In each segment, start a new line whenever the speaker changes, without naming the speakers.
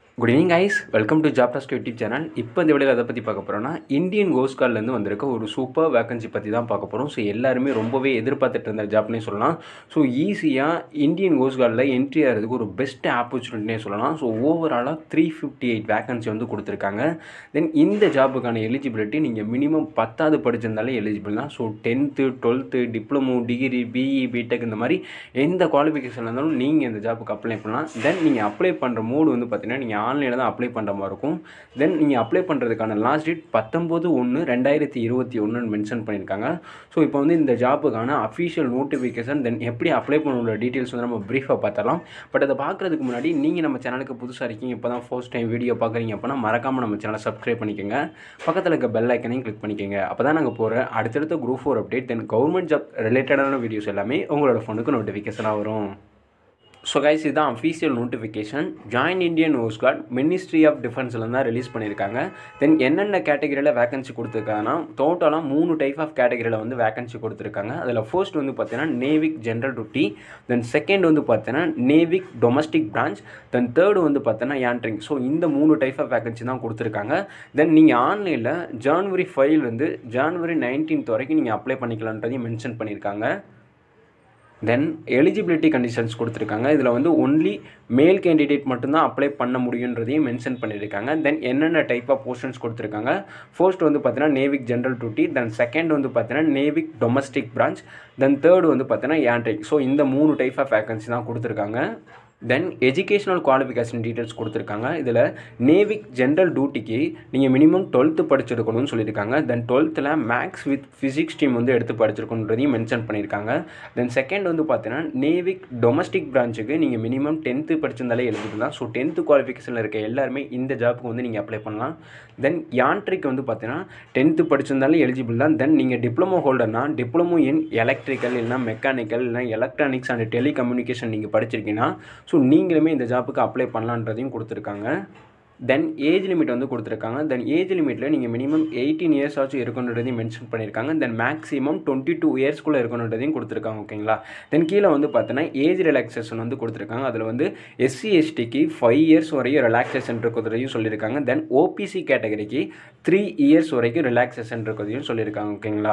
good evening guys welcome to job dust YouTube channel இப்போ இந்த வீடியோவில் எதை பற்றி பார்க்க போகிறோம்னா இந்தியன் கோஸ்ட் கார்ட்லேருந்து வந்திருக்க ஒரு சூப்பர் வேகன்சி பற்றி தான் பார்க்க போகிறோம் ஸோ எல்லாருமே ரொம்பவே எதிர்பார்த்துட்டு இருந்த ஜாப்னே சொல்லலாம் ஸோ ஈஸியாக இந்தியன் கோஸ்ட் கார்டில் என்ட்ரி ஆகிறதுக்கு ஒரு பெஸ்ட் ஆப்பர்ச்சுனிட்டினே சொல்லலாம் ஸோ ஓவராலாக த்ரீ ஃபிஃப்டி எயிட் வேகன்சி வந்து கொடுத்துருக்காங்க தென் இந்த ஜாபுக்கான எலிஜிபிலிட்டி நீங்கள் மினிமம் பத்தாவது படிச்சிருந்தாலே எலிஜிபிள் தான் so tenth twelfth diploma degree BE BTech இந்த மாதிரி எந்த குவாலிஃபிகேஷன் இருந்தாலும் நீங்கள் இந்த ஜாப்புக்கு அப்ளை பண்ணலாம் தென் நீங்கள் அப்ளை பண்ணுற மோடு வந்து பார்த்தீங்கன்னா நீங்கள் ஆன்லைனில் தான் அப்ளை பண்ணுற மாதிரி இருக்கும் தென் நீங்கள் அப்ளை பண்ணுறதுக்கான லாஸ்ட் டேட் பத்தொம்போது ஒன்று ரெண்டாயிரத்தி இருபத்தி ஒன்றுன்னு மென்ஷன் பண்ணியிருக்காங்க ஸோ இப்போ வந்து இந்த ஜாப்புக்கான அஃபிஷியல் நோட்டிஃபிகேஷன் தென் எப்படி அப்ளை பண்ணோட டீட்டெயில்ஸ் வந்து நம்ம ப்ரீஃபாக பார்த்தரலாம் பட் அதை பார்க்குறதுக்கு முன்னாடி நீங்கள் நம்ம சேனலுக்கு புதுசாக இருக்கீங்க இப்போ தான் ஃபர்ஸ்ட் டைம் வீடியோ பார்க்குறீங்க அப்படின்னா மறக்காமல் நம்ம சேனலை சப்ஸ்கிரைப் பண்ணிக்கோங்க பக்கத்தில் இருக்க பெல் ஐக்கனையும் கிளிக் பண்ணிக்கோங்க அப்போ தான் நாங்கள் போகிற அடுத்தடுத்த group four update then government job ரிலேட்டடான வீடியோஸ் எல்லாமே உங்களோட ஃபோனுக்கு நோட்டிஃபிகேஷனாக வரும் ஸோ கைஸ் இதுதான் official notification join Indian coast guard ministry of டிஃபென்ஸில் தான் ரிலீஸ் பண்ணியிருக்காங்க தென் என்னென்ன கேட்டகரியில் வேகன்சி கொடுத்துருக்காங்கன்னா டோட்டலாக மூணு டைப் ஆஃப் கேட்டகரியில் வந்து வேகன்சி கொடுத்துருக்காங்க அதில் ஃபர்ஸ்ட் வந்து பார்த்தீங்கன்னா Navik general duty then second வந்து பார்த்தீங்கன்னா Navik domestic branch then third வந்து பார்த்தீங்கன்னா யான்ட்ரிங் ஸோ இந்த மூணு டைப் ஆஃப் வேகன்சி தான் கொடுத்துருக்காங்க தென் நீங்கள் ஆன்லைனில் ஜான்வரி ஃபைவ்லேருந்து ஜான்வரி நைன்டீன்த் வரைக்கும் நீங்கள் அப்ளை பண்ணிக்கலான்றதையும் மென்ஷன் பண்ணியிருக்காங்க தென் எலிஜிபிலிட்டி கண்டிஷன்ஸ் கொடுத்துருக்காங்க இதில் வந்து ஒன்லி மேல் கேண்டிடேட் மட்டும்தான் அப்ளை பண்ண முடியுன்றதையும் மென்ஷன் பண்ணியிருக்காங்க தென் என்னென்ன டைப் ஆஃப் போர்ஷன்ஸ் கொடுத்துருக்காங்க ஃபர்ஸ்ட் வந்து பார்த்தீங்கன்னா Navik general duty then second வந்து பார்த்தீங்கன்னா Navik domestic branch then third வந்து பார்த்தீங்கன்னா யான்ட்ரிக் ஸோ இந்த மூணு டைப் ஆஃப் வேகன்சி தான் கொடுத்துருக்காங்க தென் எஜுகேஷனல் குவாலிஃபிகேஷன் டீட்டெயில்ஸ் கொடுத்துருக்காங்க இதில் நேவிக் ஜென்ரல் டியூட்டிக்கு நீங்கள் மினிமம் டுவெல்த்து படிச்சிருக்கணும்னு சொல்லியிருக்காங்க தென் டுவெல்த்தில் மேக்ஸ் வித் ஃபிசிக்ஸ் டீம் வந்து எடுத்து படிச்சிருக்கணுன்றதையும் மென்ஷன் பண்ணியிருக்காங்க தென் செகண்ட் வந்து பார்த்தீங்கன்னா நேவிக் டொமஸ்டிக் பிரான்ச்சுக்கு நீங்கள் மினிமம் டென்த்து படிச்சிருந்தாலே எழுதிட்டு தான் ஸோ டென்த்து குவாலிஃபிகேஷனில் இருக்க எல்லாருமே இந்த ஜாப்புக்கு வந்து நீங்கள் அப்ளை பண்ணலாம் தென் யான்ட்ரிக் வந்து பார்த்தீங்கன்னா டென்த்து படிச்சிருந்தாலே எலிஜிபிள் தான் தென் நீங்கள் டிப்ளமோ ஹோல்டர்னா டிப்ளமோ இன் எலக்ட்ரிக்கல் இல்லைனா மெக்கானிக்கல் இல்லைனா எலக்ட்ரானிக்ஸ் அண்ட் டெலிகம்யூனிகேஷன் நீங்கள் படிச்சிருக்கீங்கன்னா ஸோ நீங்களுமே இந்த ஜாப்புக்கு அப்ளை பண்ணலான்றதையும் கொடுத்துருக்காங்க தென் ஏஜ் லிமிட் வந்து கொடுத்துருக்காங்க தென் ஏஜ் லிமிட்டில் நீங்கள் மினிமம் எயிட்டீன் இயர்ஸ் ஆச்சும் இருக்கணுன்றதையும் மென்ஷன் பண்ணியிருக்காங்க தென் மேக்ஸிமம் டுவெண்ட்டி டூ இயர்ஸ்க்குள்ளே இருக்கணுன்றதையும் கொடுத்துருக்காங்க ஓகேங்களா தென் கீழே வந்து பார்த்தீங்கன்னா ஏஜ் ரிலாக்ஸேஷன் வந்து கொடுத்துருக்காங்க அதில் வந்து எஸ்சி எஸ்டிக்கு ஃபைவ் இயர்ஸ் வரையும் ரிலாக்ஸேஷன் இருக்கிறதையும் சொல்லியிருக்காங்க தென் ஓபிசி கேட்டகரிக்கு த்ரீ இயர்ஸ் வரைக்கும் ரிலாக்ஸேஷன் இருக்கிறதையும் சொல்லியிருக்காங்க ஓகேங்களா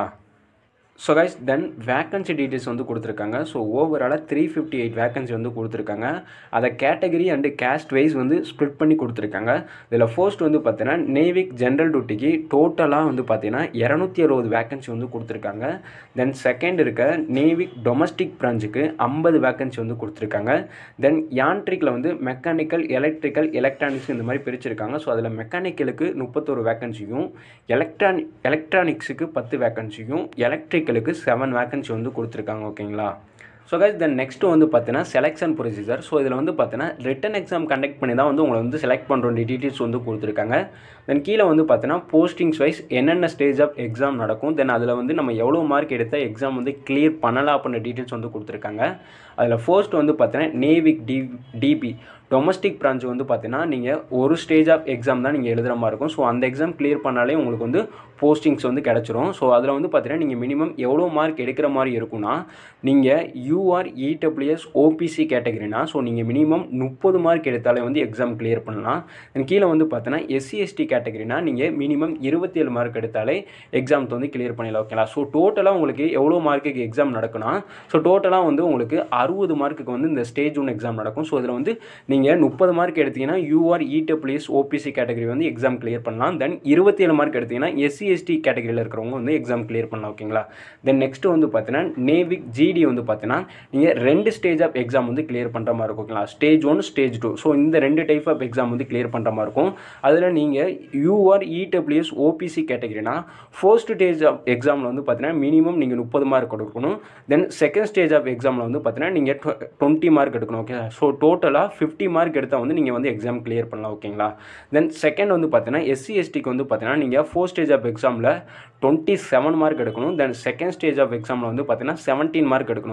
so guys then vacancy details வந்து கொடுத்துருக்காங்க ஸோ ஓவராலாக த்ரீ ஃபிஃப்டி எயிட் வேக்கன்சி வந்து கொடுத்துருக்காங்க அதை கேட்டகரி அண்டு கேஸ்ட் வைஸ் வந்து ஸ்ப்ளிட் பண்ணி கொடுத்துருக்காங்க இதில் ஃபர்ஸ்ட் வந்து பார்த்தீங்கன்னா நேவிக் ஜென்ரல் டியூட்டிக்கு டோட்டலாக வந்து பார்த்தீங்கன்னா இரநூத்தி அறுபது வேக்கன்சி வந்து கொடுத்துருக்காங்க தென் செகண்ட் இருக்க நேவிக் டொமஸ்டிக் பிரான்ச்சுக்கு ஐம்பது வேக்கன்சி வந்து கொடுத்துருக்காங்க தென் யான்ட்ரிக்கில் வந்து மெக்கானிக்கல் எலக்ட்ரிக்கல் எலக்ட்ரானிக்ஸ் இந்த மாதிரி பிரிச்சிருக்காங்க ஸோ அதில் மெக்கானிக்கலுக்கு முப்பத்தொரு வேக்கன்சியும் எலக்ட்ரானிக் எலக்ட்ரானிக்ஸுக்கு பத்து வேக்கன்சியும் எலக்ட்ரிக் மெக்கானிக்கலுக்கு செவன் வேக்கன்சி வந்து கொடுத்துருக்காங்க ஓகேங்களா ஸோ கைஸ் தென் நெக்ஸ்ட் வந்து பார்த்தீங்கன்னா செலெக்ஷன் ப்ரொசீஜர் ஸோ இதில் வந்து பார்த்தீங்கன்னா ரிட்டன் எக்ஸாம் கண்டக்ட் பண்ணி தான் வந்து உங்களை வந்து செலக்ட் பண்ணுற டீட்டெயில்ஸ் வந்து கொடுத்துருக்காங்க தென் கீழே வந்து பார்த்தீங்கன்னா போஸ்டிங்ஸ் வைஸ் என்னென்ன ஸ்டேஜ் ஆஃப் எக்ஸாம் நடக்கும் தென் அதில் வந்து நம்ம எவ்வளோ மார்க் எடுத்தால் எக்ஸாம் வந்து கிளியர் பண்ணலாம் அப்படின்ற டீட்டெயில்ஸ் வந்து கொடுத்துருக்காங்க அதில் ஃபர்ஸ்ட் வந்து பார்த்தீங்கன்னா Navik D DB domestic branch வந்து பார்த்தீங்கன்னா நீங்கள் ஒரு ஸ்டேஜ் ஆஃப் எக்ஸாம் தான் நீங்கள் எழுதுகிற மாதிரி இருக்கும் ஸோ அந்த எக்ஸாம் கிளியர் பண்ணாலே உங்களுக்கு வந்து போஸ்டிங்ஸ் வந்து கிடச்சிரும் ஸோ அதில் வந்து பார்த்தீங்கன்னா நீங்கள் மினிமம் எவ்வளோ மார்க் எடுக்கிற மாதிரி இருக்கும்னா நீங்கள் யூஆர் இடபிள்யூஎஸ் ஓபிசி கேட்டகரினா ஸோ நீங்கள் மினிமம் முப்பது மார்க் எடுத்தாலே வந்து எக்ஸாம் கிளியர் பண்ணலாம் தென் கீழே வந்து பார்த்தீங்கன்னா எஸ்சி எஸ்டி கேட்டகரினா நீங்கள் மினிமம் இருபத்தி ஏழு மார்க் எடுத்தாலே எக்ஸாம்ஸ் வந்து கிளியர் பண்ணிடலாம் ஓகேங்களா ஸோ டோட்டலாக உங்களுக்கு எவ்வளோ மார்க்குக்கு எக்ஸாம் நடக்கும்னா ஸோ டோட்டலாக வந்து உங்களுக்கு அறுபது மார்க்குக்கு வந்து இந்த ஸ்டேஜ் ஒன் எக்ஸாம் நடக்கும் ஸோ இதில் வந்து நீங்கள் முப்பது மார்க் எடுத்தீங்கன்னா யூஆர் இடபிள்யூஎஸ் ஓபிசி கேட்டகரி வந்து எக்ஸாம் கிளியர் பண்ணலாம் தென் இருபத்தி ஏழு மார்க் எடுத்தீங்கன்னா எஸ்சி எஸ்டி கேட்டகரியில் இருக்கிறவங்க வந்து எக்ஸாம் கிளியர் பண்ணலாம் ஓகேங்களா தென் நெக்ஸ்ட் வந்து பார்த்தீங்கன்னா நேவிக் ஜிடி வந்து பார்த்தீங்கன்னா நீங்கள் ரெண்டு ஸ்டேஜ் ஆஃப் எக்ஸாம் வந்து கிளியர் பண்ணுற மாதிரி இருக்கும் ஓகேங்களா stage one stage two so இந்த ரெண்டு டைப் ஆஃப் எக்ஸாம் வந்து கிளியர் பண்ணுற மாதிரி இருக்கும் அதில் நீங்கள் யூஆர் இடபிள்யூஎஸ் ஓபிசி கேட்டகரினா ஃபர்ஸ்ட் ஸ்டேஜ் ஆஃப் எக்ஸாமில் வந்து பார்த்தீங்கன்னா மினிமம் நீங்கள் முப்பது மார்க் கொடுக்கணும் தென் செகண்ட் ஸ்டேஜ் ஆஃப் எக்ஸாமில் வந்து பார்த்தீங்கன்னா நீங்கள் டுவெண்ட்டி மார்க் எடுக்கணும் ஓகே ஸோ டோட்டலாக ஃபிஃப்டி மார்க் எடுத்தால் வந்து நீங்கள் வந்து எக்ஸாம் கிளியர் பண்ணலாம் ஓகேங்களா தென் செகண்ட் வந்து பார்த்தீங்கன்னா எஸ்சி எஸ்டிக்கு வந்து பார்த்தீங்கன்னா நீங்கள் ஃபோர்த் ஸ்டேஜ் ஆஃப் எக்ஸாமில் டுவெண்ட்டி செவன் மார்க் எடுக்கணும் தென் செகண்ட் ஸ்டேஜ் ஆஃப் எக்ஸாமில் வந்து பார்த்தீங்கன்னா செவன்டீன் மார்க் எடுக்கணும் ஓகேங்களா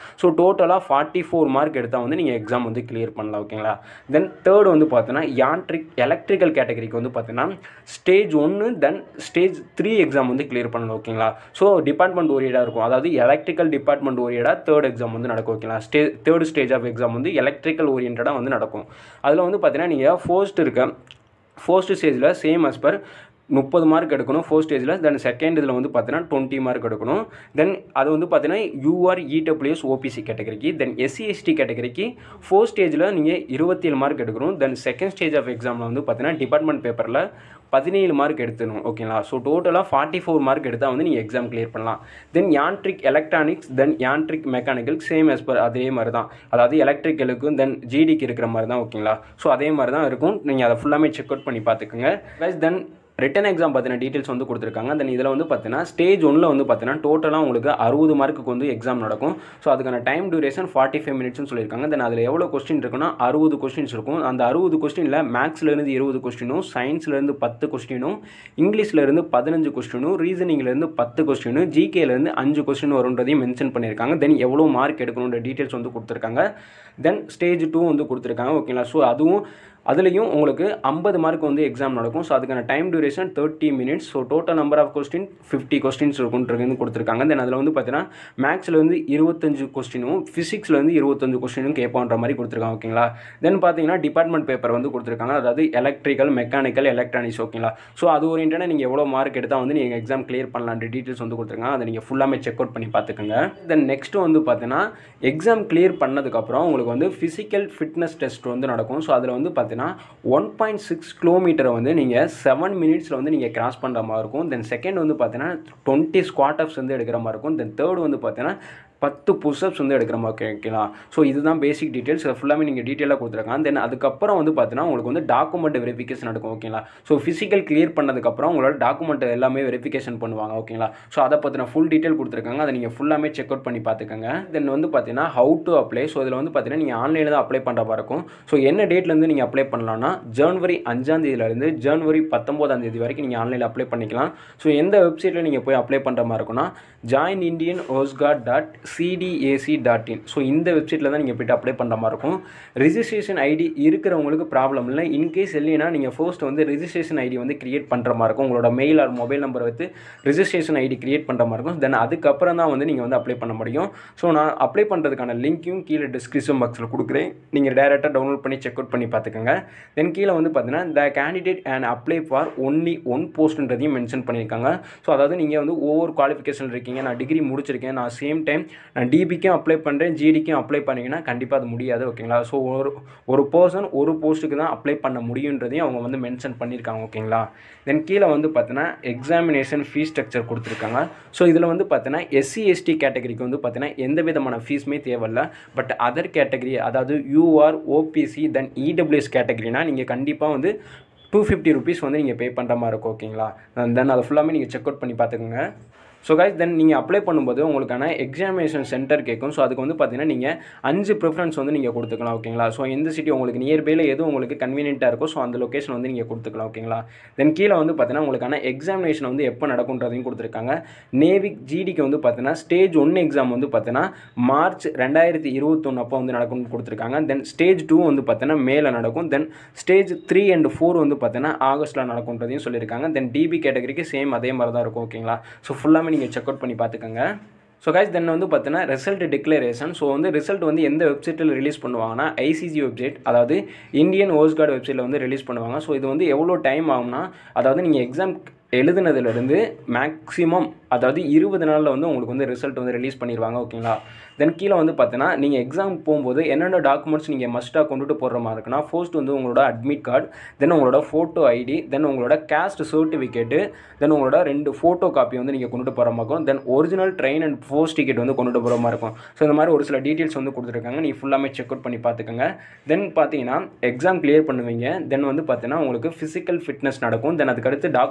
ஸோ டோட்டலாக ஃபார்ட்டி ஃபோர் மார்க் எடுத்தால் வந்து நீங்கள் எக்ஸாம் வந்து கிளியர் பண்ணலாம் ஓகேங்களா தென் தேர்ட் வந்து பார்த்தீங்கன்னா யான்ட்ரிக் எலக்ட்ரிக்கல் கேட்டகரிக்கு வந்து பார்த்தீங்கன்னா ஸ்டேஜ் ஒன்று தென் ஸ்டேஜ் த்ரீ எக்ஸாம் வந்து கிளியர் பண்ணணும் ஓகேங்களா ஸோ டிபார்ட்மெண்ட் ஓரியடாக இருக்கும் அதாவது எலக்ட்ரிக்கல் டிபார்ட்மெண்ட் ஓரியடாக தேர்ட் எக்ஸாம் வந்து நடக்கும் ஓகேங்களா stay third stage of exam வந்து எலக்ட்ரிக்கல் ஓரியன்டாக வந்து நடக்கும் அதில் வந்து பார்த்தீங்கன்னா நீங்கள் ஃபர்ஸ்ட் இருக்க ஃபர்ஸ்ட் ஸ்டேஜில் சேம் as per முப்பது மார்க் எடுக்கணும் ஃபோர்த் ஸ்டேஜில் தென் செகண்ட் இதில் வந்து பார்த்தீங்கன்னா டுவெண்ட்டி மார்க் எடுக்கணும் தென் அது வந்து பார்த்தீங்கன்னா யூஆர் இடபிள்யூஎஸ் ஓபிசி கேட்டகரிக்கு தென் எஸ்சி எஸ்டி கேட்டகரிக்கு ஃபோர்த் ஸ்டேஜில் நீங்கள் இருபத்தேழு மார்க் எடுக்கணும் தென் செகண்ட் ஸ்டேஜ் ஆஃப் எக்ஸாமில் வந்து பார்த்தீங்கன்னா டிபார்ட்மெண்ட் பேப்பரில் பதினேழு மார்க் எடுத்துணும் ஓகேங்களா ஸோ டோட்டலாக ஃபார்ட்டி ஃபோர் மார்க் எடுத்தால் வந்து நீங்கள் எக்ஸாம் கிளியர் பண்ணலாம் then Yantrik electronics then Yantrik mechanical same as per அதே மாதிரி தான் அதாவது எலக்ட்ரிக்கலுக்கும் தென் ஜிடிக்கு இருக்கிற மாதிரி தான் ஓகேங்களா ஸோ அதே மாதிரி தான் இருக்கும் நீங்கள் அதை ஃபுல்லாமே செக் அவுட் பண்ணி பார்த்துக்குங்க ப்ளஸ் தென் ரிட்டன் எக்ஸாம் பற்றின டீட்டெயில்ஸ் வந்து கொடுத்துருக்காங்க தென் இதில் வந்து பார்த்தீங்கன்னா ஸ்டேஜ் ஒன்றில் வந்து பார்த்தீங்கன்னா டோட்டலாக உங்களுக்கு அறுபது மார்க்குக்கு வந்து எக்ஸாம் நடக்கும் ஸோ அதுக்கான டைம் டியூரேஷன் ஃபார்ட்டி ஃபைவ் மினிட்ஸ்னு சொல்லியிருக்காங்க தென் அதில் எவ்வளோ கொஸ்டின் இருக்குன்னா அறுபது கொஸ்டின்ஸ் இருக்கும் அந்த அறுபது கொஸ்டினில் மேக்ஸ்லேருந்து இருபது கொஸ்டினும் சயின்ஸ்லேருந்து பத்து கொஸ்டினும் இங்கிலீஷ்லேருந்து பதினஞ்சு கொஸ்டினும் ரீசனிங்லேருந்து பத்து கொஸ்டினும் ஜிகேலேருந்து அஞ்சு கொஸ்டின் வரும்ன்றதையும் மென்ஷன் பண்ணியிருக்காங்க தென் எவ்வளோ மார்க் எடுக்கணுன்ற டீட்டெயில்ஸ் வந்து கொடுத்துருக்காங்க தென் ஸ்டேஜ் டூ வந்து கொடுத்துருக்காங்க ஓகேங்களா ஸோ அதுவும் அதுலேயும் உங்களுக்கு ஐம்பது மார்க் வந்து எக்ஸாம் நடக்கும் ஸோ அதுக்கான time duration thirty minutes so total number of question fifty questions இருக்குன்றது கொடுத்துருக்காங்க தென் அதில் வந்து பார்த்தீங்கன்னா மேக்ஸில் வந்து இருபத்தஞ்சு கொஸ்டினும் ஃபிசிக்ஸில் வந்து இருபத்தஞ்சு கொஸ்டினும் கேட்பான்ற மாதிரி கொடுத்துருக்காங்க ஓகேங்களா தென் பார்த்தீங்கன்னா டிபார்ட்மெண்ட் பேப்பர் வந்து கொடுத்துருக்காங்க அதாவது எலக்ட்ரிக்கல் மெக்கானிக்கல் எலக்ட்ரானிக்ஸ் ஓகேங்களா ஸோ அது ஓரியன்டாக நீங்கள் எவ்வளோ மார்க் எடுத்தால் வந்து நீங்கள் எக்ஸாம் கிளியர் பண்ணலான்ற டீட்டெயில்ஸ் வந்து கொடுத்துருக்காங்க அதை நீங்கள் ஃபுல்லாமே செக் அவுட் பண்ணி பார்த்துக்கோங்க தென் நெக்ஸ்ட் வந்து பார்த்தீங்கன்னா எக்ஸாம் கிளியர் பண்ணதுக்கப்புறம் உங்களுக்கு வந்து ஃபிசிக்கல் ஃபிட்னஸ் டெஸ்ட் வந்து நடக்கும் ஸோ அதில் வந்து பார்த்தீங்கன்னா ஒன் பாயிண்ட் சிக்ஸ் கிலோமீட்டரை வந்து நீங்கள் செவன் மினிட்ஸில் வந்து நீங்கள் கிராஸ் பண்ணுற மாதிரி இருக்கும் தென் செகண்ட் வந்து பார்த்தீங்கன்னா டுவெண்ட்டி ஸ்குவாட் அப்ஸ் வந்து எடுக்கிற மாதிரி இருக்கும் தென் தேர்ட் வந்து பார்த்தீங்கன்னா பத்து புஷ்அப்ஸ் வந்து எடுக்கிற மாதிரி ஓகேங்களா ஸோ இதுதான் பேசிக் டீட்டெயில்ஸ் இதை ஃபுல்லாமே நீங்கள் டீட்டெயிலாக கொடுத்துருக்காங்க தென் அதுக்கப்புறம் வந்து பார்த்தீங்கன்னா உங்களுக்கு வந்து டாக்குமெண்ட் வெரிஃபிகேஷன் நடக்கும் ஓகேங்களா ஸோ ஃபிசிக்கல் கிளியர் பண்ணதுக்கப்புறம் உங்களோட டாக்குமெண்ட் எல்லாமே வெரிஃபிகேஷன் பண்ணுவாங்க ஓகேங்களா ஸோ அதை பற்றின ஃபுல் டீட்டெயில் கொடுத்துருக்காங்க அதை நீங்கள் ஃபுல்லாமே செக் அவுட் பண்ணி பார்த்துக்கோங்க தென் வந்து பார்த்தீங்கன்னா ஹவு டு அப்ளை ஸோ இதில் வந்து பார்த்தீங்கன்னா நீங்கள் ஆன்லைனில் தான் அப்ளை பண்ணுற மாதிரி இருக்கும் ஸோ என்ன டேட்லேருந்து நீங்கள் அப்ளை பண்ணலாம்னா ஜனவரி அஞ்சாம் தேதியிலேருந்து ஜனவரி பத்தொம்போதாம் தேதி வரைக்கும் நீங்கள் ஆன்லைனில் அப்ளை பண்ணிக்கலாம் ஸோ எந்த வெப்சைட்டில் நீங்கள் போய் அப்ளை பண்ணுற மாதிரி இருக்கும்னா join Indian coast guard dot CDAC dot in so இந்த வெப்சைட்டில் தான் நீங்கள் போய்ட்டு அப்ளை பண்ணுற மாதிரி இருக்கும் ரிஜிஸ்ட்ரேஷன் ஐடி இருக்கிறவங்களுக்கு ப்ராப்ளம் இல்லை இன்கேஸ் இல்லைன்னா நீங்கள் ஃபர்ஸ்ட் வந்து ரிஜிஸ்ட்ரேஷன் ஐடி வந்து கிரியேட் பண்ணுற மாதிரி இருக்கும் உங்களோட மெயில் ஆர் மொபைல் நம்பரை வைத்து ரிஜிஸ்ட்ரேஷன் ஐடி கிரியேட் பண்ணுற மாதிரி இருக்கும் தென் அதுக்கப்புறம் தான் வந்து நீங்கள் வந்து அப்ளை பண்ண முடியும் ஸோ நான் அப்ளை பண்ணுறதுக்கான லிங்க்கையும் கீழே டிஸ்கிரிப்ஷன் பாக்ஸில் கொடுக்குறேன் நீங்கள் டேரெக்டாக டவுன்லோட் பண்ணி செக் அவுட் பண்ணி பார்த்துக்கோங்க தென் கீழே வந்து பார்த்தீங்கன்னா the candidate and apply for only one போஸ்ட்ன்றதையும் மென்ஷன் பண்ணியிருக்காங்க ஸோ அதாவது நீங்கள் வந்து ஒவ்வொரு குவாலிஃபிகேஷன் இருக்கீங்க நான் டிகிரி முடிச்சிருக்கேன் நான் சேம் டைம் நான் டிபிக்கும் அப்ளை பண்ணுறேன் ஜிடிக்கும் அப்ளை பண்ணிங்கன்னா கண்டிப்பாக அது முடியாது ஓகேங்களா ஸோ ஒரு ஒரு பர்சன் ஒரு போஸ்ட்டுக்கு தான் அப்ளை பண்ண முடியுன்றதையும் அவங்க வந்து மென்ஷன் பண்ணியிருக்காங்க ஓகேங்களா தென் கீழே வந்து பார்த்தீங்கன்னா எக்ஸாமினேஷன் ஃபீஸ் ஸ்ட்ரக்சர் கொடுத்துருக்காங்க ஸோ இதில் வந்து பார்த்தீங்கன்னா எஸ்சி எஸ்டி கேட்டகரிக்கு வந்து பார்த்தீங்கன்னா எந்த விதமான ஃபீஸுமே தேவையில்ல பட் அதர் கேட்டகரி அதாவது யூஆர் ஓபிசி தென் இடபிள்யூஎஸ் கேட்டகரினா நீங்கள் கண்டிப்பாக வந்து டூ ஃபிஃப்டி ருபீஸ் வந்து நீங்கள் பே பண்ணுற மாதிரி இருக்கும் ஓகேங்களா தென் அதை ஃபுல்லாமே நீங்கள் செக் அவுட் பண்ணி பார்த்துக்கோங்க ஸோ கைஸ் தென் நீங்கள் அப்ளை பண்ணும்போது உங்களுக்கான எக்ஸாமினேஷன் சென்டர் கேட்கும் ஸோ அதுக்கு வந்து பார்த்தீங்கன்னா நீங்கள் அஞ்சு ப்ரிஃபரன்ஸ் வந்து நீங்கள் கொடுத்துக்கலாம் ஓகேங்களா ஸோ எந்த சிட்டி உங்களுக்கு நியர்பையில் எது உங்களுக்கு கன்வீனியண்ட்டாக இருக்கோ ஸோ அந்த லொக்கேஷன் வந்து நீங்கள் கொடுத்துக்கலாம் ஓகேங்களா தென் கீழே வந்து பார்த்தீங்கன்னா உங்களுக்கான எக்ஸாமினேஷன் வந்து எப்போ நடக்குன்றதையும் கொடுத்துருக்காங்க நேவிக் ஜிடிக்கு வந்து பார்த்தீங்கன்னா ஸ்டேஜ் ஒன் எக்ஸாம் வந்து பார்த்தீங்கன்னா மார்ச் ரெண்டாயிரத்தி இருபத்தொன்று அப்போ வந்து நடக்கும்னு கொடுத்துருக்காங்க தென் ஸ்டேஜ் டூ வந்து பார்த்தீங்கன்னா மேலே நடக்கும் then stage three and four வந்து பார்த்தீங்கன்னா ஆகஸ்ட்டில் நடக்கும்ன்றதையும் சொல்லியிருக்காங்க தென் டிபி கேட்டகரிக்கு சேம் அதே மாதிரி தான் இருக்கும் ஓகேங்களா ஸோ ஃபுல்லாமே நீங்கள் செக் அவுட் பண்ணி பார்த்துக்கோங்க ஸோ கைஸ் தென் வந்து பார்த்தீங்கன்னா ரிசல்ட் டிக்ளரேஷன் ஸோ வந்து ரிசல்ட் வந்து எந்த வெப்சைட்டில் ரிலீஸ் பண்ணுவாங்கன்னா ஐசிசி வெப்சைட் அதாவது இந்தியன் ஓஸ் கார்டு வெப்சைட்டில் வந்து ரிலீஸ் பண்ணுவாங்க ஸோ இது வந்து எவ்வளோ டைம் ஆகும்னா அதாவது நீங்கள் எக்ஸாம் எழுதுனதுலேருந்து மேக்ஸிமம் அதாவது இருபது நாளில் வந்து உங்களுக்கு வந்து ரிசல்ட் வந்து ரிலீஸ் பண்ணிடுவாங்க ஓகேங்களா தென் கீழே வந்து பார்த்தீங்கன்னா நீங்கள் எக்ஸாம் போகும்போது என்னென்ன டாக்குமெண்ட்ஸ் நீங்கள் மஸ்ட்டாக கொண்டுட்டு போடுற மாதிரி இருக்குன்னா ஃபர்ஸ்ட் வந்து உங்களோட அட்மிட் கார்டு தென் உங்களோட ஃபோட்டோ ஐடி தென் உங்களோட கேஸ்ட் சர்டிஃபிகேட்டு தென் உங்களோட ரெண்டு ஃபோட்டோ காப்பி வந்து நீங்கள் கொண்டுட்டு போகிற மாதிரி இருக்கும் then original train and post ticket வந்து கொண்டுட்டு போகிற மாதிரி இருக்கும் ஸோ இந்த மாதிரி ஒரு சில டீட்டெயில்ஸ் வந்து கொடுத்துருக்காங்க நீ ஃபுல்லாமே செக் அவுட் பண்ணி பார்த்துக்கோங்க தென் பார்த்தீங்கன்னா எக்ஸாம் கிளியர் பண்ணுவீங்க தென் வந்து பார்த்தீங்கன்னா உங்களுக்கு ஃபிசிக்கல் ஃபிட்னஸ் நடக்கும் தென் அதுக்கடுத்து டாக்குமெண்ட் வெரிஃபிகேஷன்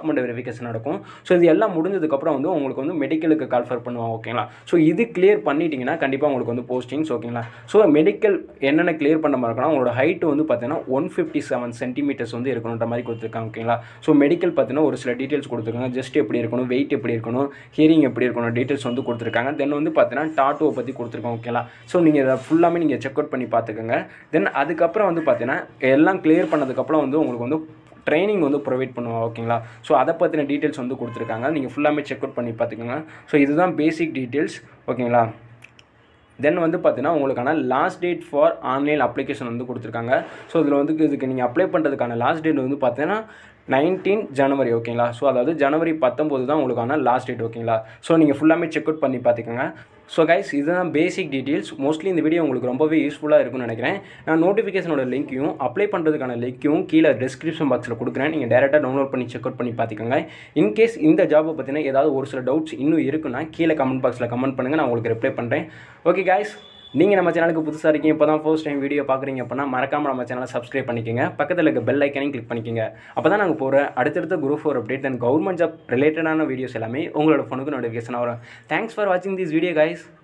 வெரிஃபிகேஷன் நடக்கும் ஸோ இது எல்லாம் முடிஞ்சதுக்கப்புறம் வந்து உங்களுக்கு வந்து மெடிக்கலுக்கு கால்ஃபர் பண்ணுவாங்க ஓகேங்களா ஸோ இது கிளியர் பண்ணிட்டீங்கன்னா கண்டிப்பாக உங்களுக்கு வந்து போஸ்டிங்ஸ் ஓகேங்களா ஸோ மெடிக்கல் என்னென்ன கிளியர் பண்ண மாதிரி இருக்கணும் உங்களோட ஹைட் வந்து பார்த்தீங்கன்னா ஒன் ஃபிஃப்டி செவன் சென்டிமீட்டர்ஸ் வந்து இருக்கணுன்ற மாதிரி கொடுத்துருக்காங்க ஓகேங்களா ஸோ மெடிக்கல் பார்த்தீங்கன்னா ஒரு சில டீட்டெயில்ஸ் கொடுத்துருக்காங்க ஜஸ்ட் எப்படி இருக்கணும் வெயிட் எப்படி இருக்கணும் ஹியரிங் எப்படி இருக்கணும் டீட்டெயில்ஸ் வந்து கொடுத்துருக்காங்க தென் வந்து பார்த்தீங்கன்னா டாட்டோவை பற்றி கொடுத்துருக்கோம் ஓகேங்களா ஸோ நீங்கள் இதை ஃபுல்லாமே நீங்கள் செக் அவுட் பண்ணி பார்த்துக்கோங்க தென் அதுக்கப்புறம் வந்து பார்த்தீங்கன்னா எல்லாம் கிளியர் பண்ணதுக்கப்புறம் வந்து உங்களுக்கு வந்து ட்ரைனிங் வந்து ப்ரொவைட் பண்ணுவோம் ஓகேங்களா ஸோ அதை பற்றின டீட்டெயில்ஸ் வந்து கொடுத்துருக்காங்க நீங்கள் ஃபுல்லாமே செக் அவுட் பண்ணி பார்த்துக்கோங்க ஸோ இதுதான் பேசிக் டீட்டெயில்ஸ் ஓகேங்களா தென் வந்து பார்த்தீங்கன்னா உங்களுக்கான last date for online application வந்து கொடுத்துருக்காங்க ஸோ இதில் வந்து இதுக்கு நீங்கள் அப்ளை பண்ணுறதுக்கான லாஸ்ட் டேட் வந்து பார்த்தீங்கன்னா நைன்டீன் ஜனவரி ஓகேங்களா ஸோ அதாவது ஜனவரி பத்தொம்போது தான் உங்களுக்கான லாஸ்ட் டேட் ஓகேங்களா ஸோ நீங்கள் ஃபுல்லாமே செக் அவுட் பண்ணி பார்த்துக்கோங்க ஸோ கைஸ் இதுதான் பேசிக் டீட்டெயில்ஸ் மோஸ்ட்லி இந்த வீடியோ உங்களுக்கு ரொம்பவே யூஸ்ஃபுல்லாக இருக்கும்னு நினைக்கிறேன் நான் நோட்டிஃபிகேஷனோட லிங்க்கையும் அப்ளை பண்ணுறதுக்கான லிங்க்கையும் கீழே டிஸ்கிரிப்ஷன் பாக்ஸில் கொடுக்குறேன் நீங்கள் டேரெக்டாக டவுன்லோட் பண்ணி செக் அவுட் பண்ணி பார்த்துக்கோங்க இன்கேஸ் இந்த ஜாபை பற்றின ஏதாவது ஒரு சில டவுட்ஸ் இன்னும் இருக்குன்னா கீழே கமெண்ட் பாக்ஸில் கமெண்ட் பண்ணுங்கள் நான் உங்களுக்கு ரிப்ளை பண்ணுறேன் ஓகே கைஸ் நீங்கள் நம்ம சேனலுக்கு புதுசாக இருக்கீங்க இப்போ தான் ஃபர்ஸ்ட் டைம் வீடியோ பார்க்குறீங்க அப்படின்னா மறக்காமல் நம்ம சேனலை சப்ஸ்கிரைப் பண்ணிக்கோங்க பக்கத்தில் இருக்க பெல் ஐக்கனையும் கிளிக் பண்ணிக்கோங்க அப்போ தான் நாங்கள் போகிற அடுத்தடுத்த group four update and government job ரிலேட்டடான வீடியோஸ் எல்லாமே உங்களோட ஃபோனுக்கு நோட்டிஃபிகேஷன் வரும் தேங்க்ஸ் ஃபார் வாட்சிங் திஸ் வீடியோ கைஸ்